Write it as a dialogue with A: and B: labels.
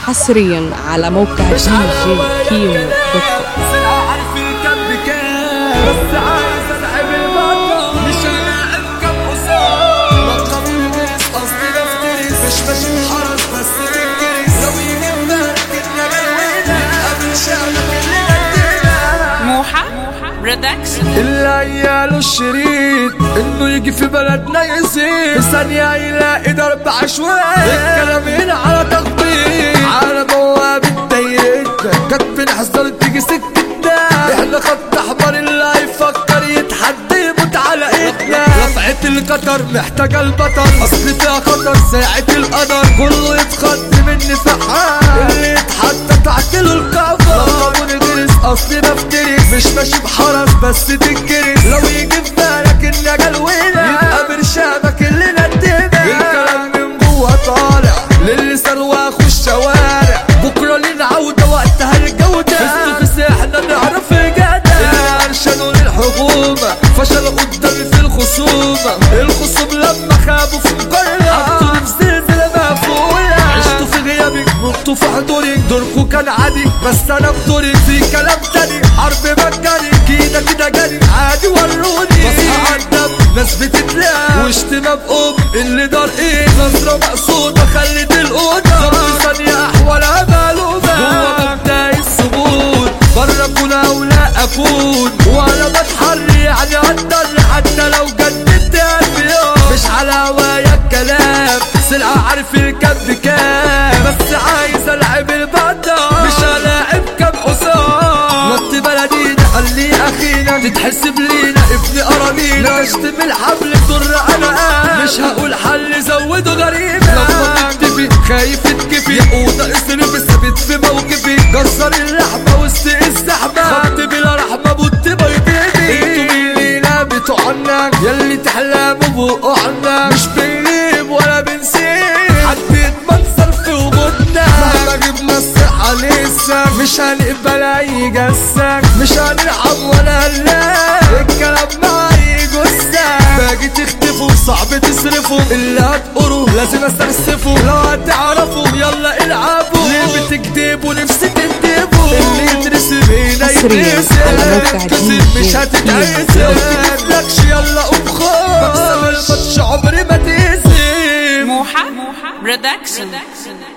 A: حصريا على موقع دي جي كيمو دوت كوم
B: عارف الكم بكام بس عايز العب المرة مش هلاعب كم قصار رقم الناس قصدي بفترس مش ماشي بحرس بس تنكرس لو يهمك كنا ملينا قبل شعبك اللي ندينا
C: موحة برودكشن
B: العيال الشريط انه يجي في بلدنا يزيد ثانية يلاقي ضرب عشوائي الكلام هنا على تخطيط على بوابة دايرتنا كانت بنحذر تيجي سكتنا احنا خط احمر اللي هيفكر يتحدى يموت على ايدنا رفعة القطر محتاجة البطل اصل فيها خطر ساعة القدر كله يتخض مني فحال اللي يتحدى تعتله الكفر لقبوني درس اصلي بفترس مش ماشي بحرس بس تنكرس لو يجي في بالك ان جلونا يبقى برشامك اللي ندينا الكلام من جوه طالع للسان واخو الشوارع بكره لينا عوده وقتها الجوده في في احنا نعرف الجدع اللي ارشدوا للحكومه فشلوا قدامي في الخصومه الخصوم لما خابوا في مقرة حطوني في زلزله مقفوله عشتوا في غيابي نطوا في حضوري دوركوا كان عادي بس انا في دوري في كلام تاني حرب مجاني كده كده جاني عادي وروني بصحى على الدم ناس بتتلاقى واشتمى بأم اللي دار ايه نظرة مقصودة خلت الأوضة ظبط ثانية أحوالها مقلوبة جوه مبدأ الثبوت بره أكون أو لا أكون وأنا بتحري يعني أقدر حتى لو جددت ألف يوم مش على هوايا الكلام سلعة عارف الكام بكام بس عايز ألعب البطل مش هلاعب كام حصان نط بلدينا قال لي أخينا تتحسب لينا ابن أراضينا اشتم الحبل تضر أنا مش هقول حل زوده غريبة لما تكتفي خايف تكفي يا أوضة اصرف ثابت في موقفي كسر اللحمة وسط الزحمة خدت بلا رحمة بوت بيضيني انتوا مين لينا بتوعنا يلي تحلموا بوقوعنا مش بنجيب ولا بنسيب حدد منظر في وجودنا مهما جبنا الصحة لسه مش هنقبل أي جسك مش هنرحم ولا نلاقي الكلام معايا جثك باجي تختفوا صعب تصرفوا اللي هتقروا لازم استرسفوا لو هتعرفوا يلا العبوا ليه بتكدبوا نفسي تكدبوا اللي يترسم هنا
A: حصرياً
B: يترسم
A: على موقع
B: تتكسر
A: دي
B: مش
A: جي
B: هتتعسر
A: كيمو.
B: لو تجيبلكش يلا قوم خد بكسب الماتش عمري ما تهزم
C: موحة برودكشن